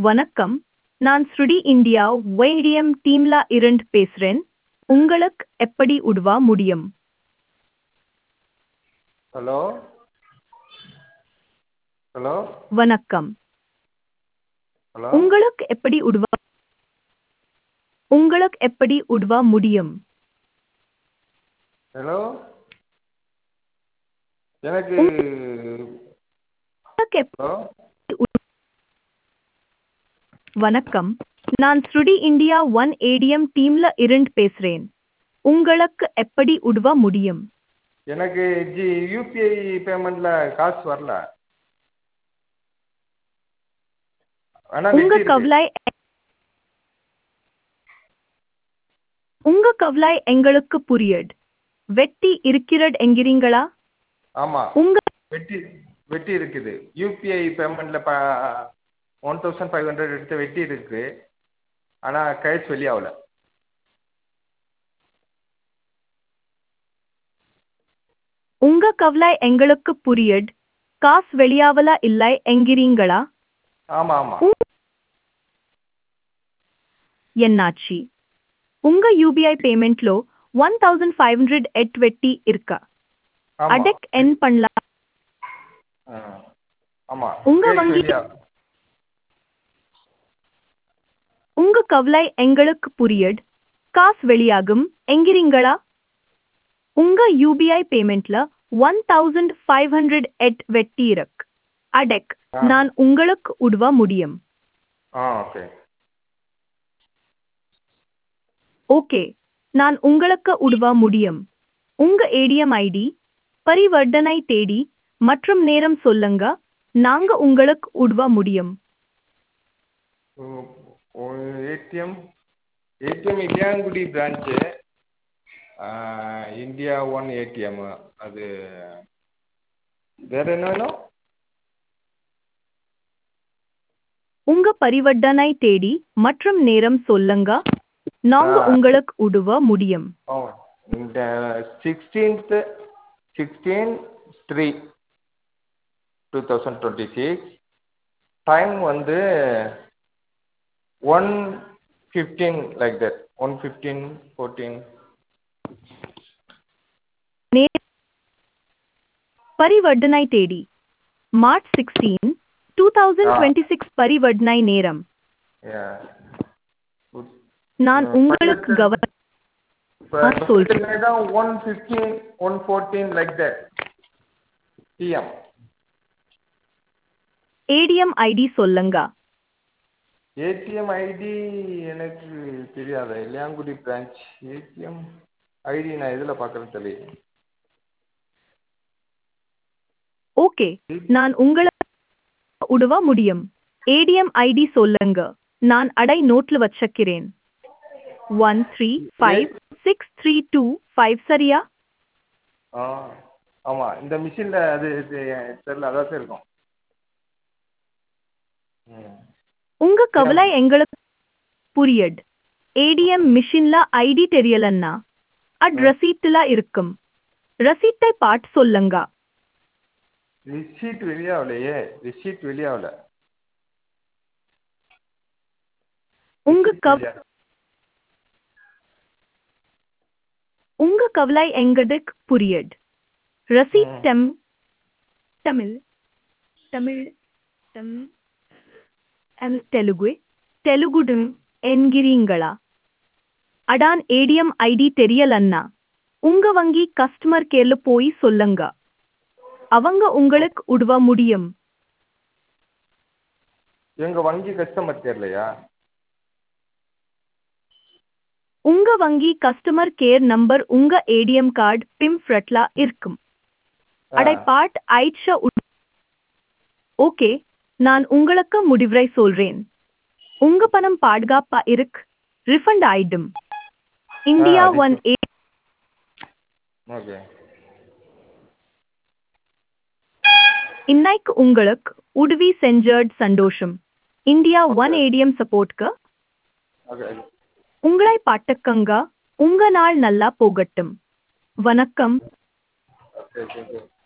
வணக்கம் நான் ஸ்ருடி இந்தியா ஒய்டிஎம் டீம்ல இருந்து பேசுறேன் உங்களுக்கு எப்படி உதவ முடியும் ஹலோ ஹலோ வணக்கம் ஹலோ உங்களுக்கு எப்படி உதவ உங்களுக்கு எப்படி உதவ முடியும் ஹலோ எனக்கு உங்களுக்கு எப்- ஹலோ வணக்கம் நான் ஸ்ருடி இந்தியா ஒன் ஏடிஎம் டீம்ல இருந்து பேசுறேன் உங்களுக்கு எப்படி உதவ முடியும் எனக்கு ஜி யூபிஐ பேமெண்ட்ல காசு வரல ஆனா உங்க வெட்டி இருக்கு. கவலை உங்க கவலை எங்களுக்கு புரியுது வெட்டி இருக்கிறது என்கிறீங்களா ஆமா உங்க வெட்டி வெட்டி இருக்குது யூபிஐ பேமெண்ட்ல ஒன் தௌசண்ட் ஃபைவ் ஹண்ட்ரட் எடுத்து வெட்டி இருக்கு ஆனா கேஷ் வெளியாகல உங்க கவலை எங்களுக்கு புரியுது காசு வெளியாவல இல்லை என்கிறீங்களா ஆமா ஆமா என்னாச்சு உங்க யூபிஐ பேமெண்ட்லோ ஒன் தௌசண்ட் ஃபைவ் ஹண்ட்ரட் எட் வெட்டி இருக்கா ஆமா அடெக் என் பண்ணலாம் ஆ. ஆமா உங்க cash வங்கி- வெளியா உங்க கவலை எங்களுக்கு புரியுது காசு வெளியாகும் என்கிறீங்களா உங்க யூபிஐ பேமெண்ட்ல ஒன் தௌசண்ட் ஃபைவ் ஹண்ட்ரட் எட் வெட்டி இருக்கு அடெக் ஆ. நான் உங்களுக்கு உதவ முடியும் ஆ ஓகே ஓகே நான் உங்களுக்கு உதவ முடியும் உங்க ஏடிஎம் ஐடி பரிவர்த்தனை தேதி மற்றும் நேரம் சொல்லுங்க நாங்க உங்களுக்கு உதவ முடியும் ATM ATM Ilayangudi branch India one ATM அது வேற என்ன வேணும் உங்க பரிவர்த்தனை தேதி மற்றும் நேரம் சொல்லுங்க நாங்க ஆ. உங்களுக்கு உதவ முடியும் ஓ இந்த sixteenth sixteen three two thousand twenty six time வந்து one fifteen like that one fifteen fourteen நே- பரிவர்த்தனை தேதி March sixteen two thousand twenty six பரிவர்த்தனை நேரம் நான் உங்களுக்கு கவ ஆ, சொல்றேன். One fifteen one fourteen like that PM ATM ID சொல்லுங்க ஏடிஎம் ஐடி எனக்கு தெரியாத இல்லையாங்குடி பிரான்ச் ஏடிஎம் ஐடி நான் எதில் பார்க்குறேன்னு தெரியல ஓகே நான் உங்களுக்கு உதவ முடியும் ஏடிஎம் ஐடி சொல்லுங்க நான் அடை நோட்ல வச்சுக்கிறேன் one three five six three two five சரியா ஆ ஆமாம் இந்த மிஷினில் அது இது தெரில அதான் சார் இருக்கும் ம் உங்க கவலை எங்களுக்கு புரியுது ஏடிஎம் மிஷின்ல ஐடி தெரியலன்னா அட் ரசீட்டுல இருக்கும் ரசீட்டை பாட் சொல்லுங்க ரிசீட் வெளியாகலையே ரிசீட் வெளியாகல உங்க Receipt கவ வெளியா- உங்க கவலை எங்களுக்கு புரியுது ரசீட் ம். டெம் தமிழ் தமிழ் தம் எம் தெலுங்கு தெலுங்குடும் என்கிறீங்களா அடான் ஏடிஎம் ஐடி தெரியலன்னா உங்க வங்கி கஸ்டமர் கேர்ல போய் சொல்லுங்க அவங்க உங்களுக்கு உதவ முடியும் எங்க வங்கி கஸ்டமர் கேர்லையா உங்க வங்கி கஸ்டமர் கேர் நம்பர் உங்க ஏடிஎம் கார்டு பிம் ஃப்ரட்லா இருக்கும் அடை பாட் ஐட்ஷா ஓகே நான் உங்களுக்கு முடிவுரை சொல்றேன் உங்க பணம் பாதுகாப்பா இருக்கு ரிஃபண்ட் ஆயிடும் இந்தியா refund. ஒன் ஏ ஓகே இன்னைக்கு உங்களுக்கு உதவி செஞ்சட் சந்தோஷம் இந்தியா ஒன் ஏடிஎம் சப்போர்ட்க்கு ஓகே உங்களை பாட்டுக்கங்க உங்க நாள் நல்லா போகட்டும் வணக்கம் ஓகே ஓகே